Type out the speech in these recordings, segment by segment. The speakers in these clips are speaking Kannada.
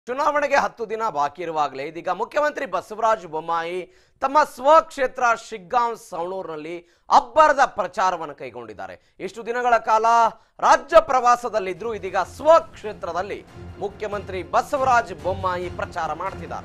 ಚುನಾವಣೆಗೆ ಹತ್ತು ದಿನ ಬಾಕಿ ಇರುವಾಗಲೇ ಇದೀಗ ಮುಖ್ಯಮಂತ್ರಿ ಬಸವರಾಜ ಬೊಮ್ಮಾಯಿ ತಮ್ಮ ಸ್ವಕ್ಷೇತ್ರ ಶಿಗ್ಗಾಂವ್ ಸವಣೂರಿನಲ್ಲಿ ಅಬ್ಬರದ ಪ್ರಚಾರವನ್ನು ಕೈಗೊಂಡಿದ್ದಾರೆ ಇಷ್ಟು ದಿನಗಳ ಕಾಲ ರಾಜ್ಯ ಪ್ರವಾಸದಲ್ಲಿದ್ರು ಇದೀಗ ಸ್ವಕ್ಷೇತ್ರದಲ್ಲಿ ಮುಖ್ಯಮಂತ್ರಿ ಬಸವರಾಜ ಬೊಮ್ಮಾಯಿ ಪ್ರಚಾರ ಮಾಡ್ತಿದ್ದಾರೆ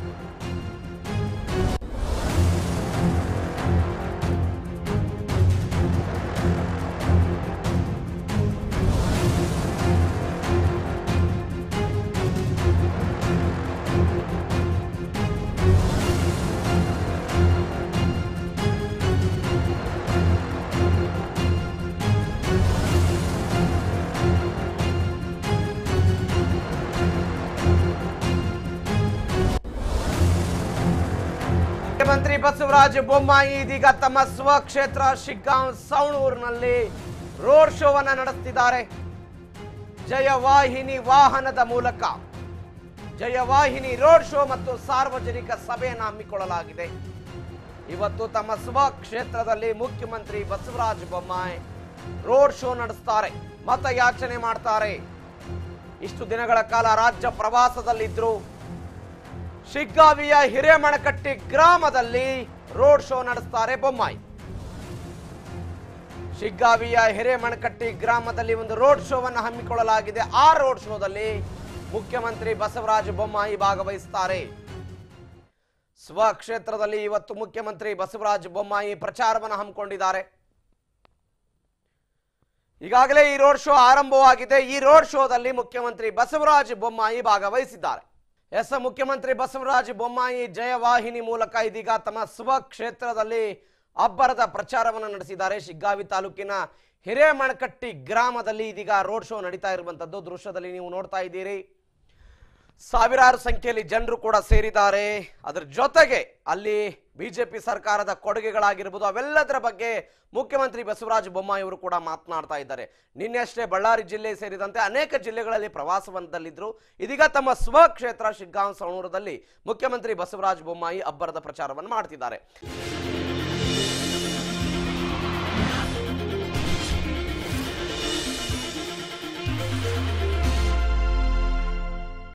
ಮುಖ್ಯಮಂತ್ರಿ ಬಸವರಾಜ ಬೊಮ್ಮಾಯಿ ಇದೀಗ ತಮ್ಮ ಸ್ವಕ್ಷೇತ್ರ ಶಿಗ್ಗಾಂವ್ ಸವಣೂರಿನಲ್ಲಿ ರೋಡ್ ಶೋವನ್ನ ನಡೆಸ್ತಿದ್ದಾರೆ ಜಯವಾಹಿನಿ ವಾಹನದ ಮೂಲಕ ಜಯವಾಹಿನಿ ರೋಡ್ ಶೋ ಮತ್ತು ಸಾರ್ವಜನಿಕ ಸಭೆಯನ್ನು ಹಮ್ಮಿಕೊಳ್ಳಲಾಗಿದೆ ಇವತ್ತು ತಮ್ಮ ಸ್ವಕ್ಷೇತ್ರದಲ್ಲಿ ಮುಖ್ಯಮಂತ್ರಿ ಬಸವರಾಜ ಬೊಮ್ಮಾಯಿ ರೋಡ್ ಶೋ ನಡೆಸ್ತಾರೆ ಮತಯಾಚನೆ ಮಾಡ್ತಾರೆ ಇಷ್ಟು ದಿನಗಳ ಕಾಲ ರಾಜ್ಯ ಪ್ರವಾಸದಲ್ಲಿದ್ರು ಶಿಗ್ಗಾವಿಯ ಹಿರೇಮಣಕಟ್ಟಿ ಗ್ರಾಮದಲ್ಲಿ ರೋಡ್ ಶೋ ನಡೆಸ್ತಾರೆ ಬೊಮ್ಮಾಯಿ ಶಿಗ್ಗಾವಿಯ ಹಿರೇಮಣಕಟ್ಟಿ ಗ್ರಾಮದಲ್ಲಿ ಒಂದು ರೋಡ್ ಶೋವನ್ನು ಹಮ್ಮಿಕೊಳ್ಳಲಾಗಿದೆ ಆ ರೋಡ್ ಶೋದಲ್ಲಿ ಮುಖ್ಯಮಂತ್ರಿ ಬಸವರಾಜ ಬೊಮ್ಮಾಯಿ ಭಾಗವಹಿಸುತ್ತಾರೆ ಸ್ವಕ್ಷೇತ್ರದಲ್ಲಿ ಇವತ್ತು ಮುಖ್ಯಮಂತ್ರಿ ಬಸವರಾಜ ಬೊಮ್ಮಾಯಿ ಪ್ರಚಾರವನ್ನು ಹಮ್ಮಿಕೊಂಡಿದ್ದಾರೆ ಈಗಾಗಲೇ ಈ ರೋಡ್ ಶೋ ಆರಂಭವಾಗಿದೆ ಈ ರೋಡ್ ಶೋದಲ್ಲಿ ಮುಖ್ಯಮಂತ್ರಿ ಬಸವರಾಜ ಬೊಮ್ಮಾಯಿ ಭಾಗವಹಿಸಿದ್ದಾರೆ ಎಸ್ ಮುಖ್ಯಮಂತ್ರಿ ಬಸವರಾಜ ಬೊಮ್ಮಾಯಿ ಜಯವಾಹಿನಿ ಮೂಲಕ ಇದೀಗ ತಮ್ಮ ಸ್ವಕ್ಷೇತ್ರದಲ್ಲಿ ಅಬ್ಬರದ ಪ್ರಚಾರವನ್ನು ನಡೆಸಿದ್ದಾರೆ ಶಿಗ್ಗಾವಿ ತಾಲೂಕಿನ ಹಿರೇಮಣಕಟ್ಟಿ ಗ್ರಾಮದಲ್ಲಿ ಇದೀಗ ರೋಡ್ ಶೋ ನಡೀತಾ ಇರುವಂತದ್ದು ದೃಶ್ಯದಲ್ಲಿ ನೀವು ನೋಡ್ತಾ ಇದ್ದೀರಿ ಸಾವಿರಾರು ಸಂಖ್ಯೆಯಲ್ಲಿ ಜನರು ಕೂಡ ಸೇರಿದ್ದಾರೆ ಅದರ ಜೊತೆಗೆ ಅಲ್ಲಿ ಬಿಜೆಪಿ ಸರ್ಕಾರದ ಕೊಡುಗೆಗಳಾಗಿರ್ಬೋದು ಅವೆಲ್ಲದರ ಬಗ್ಗೆ ಮುಖ್ಯಮಂತ್ರಿ ಬಸವರಾಜ ಬೊಮ್ಮಾಯಿ ಅವರು ಕೂಡ ಮಾತನಾಡ್ತಾ ಇದ್ದಾರೆ ನಿನ್ನೆ ಅಷ್ಟೇ ಬಳ್ಳಾರಿ ಜಿಲ್ಲೆ ಸೇರಿದಂತೆ ಅನೇಕ ಜಿಲ್ಲೆಗಳಲ್ಲಿ ಪ್ರವಾಸವನ್ನದಲ್ಲಿದ್ದರು ಇದೀಗ ತಮ್ಮ ಸ್ವಕ್ಷೇತ್ರ ಶಿಗ್ಗಾಂವ್ ಸವಣೂರದಲ್ಲಿ ಮುಖ್ಯಮಂತ್ರಿ ಬಸವರಾಜ ಬೊಮ್ಮಾಯಿ ಅಬ್ಬರದ ಪ್ರಚಾರವನ್ನು ಮಾಡ್ತಿದ್ದಾರೆ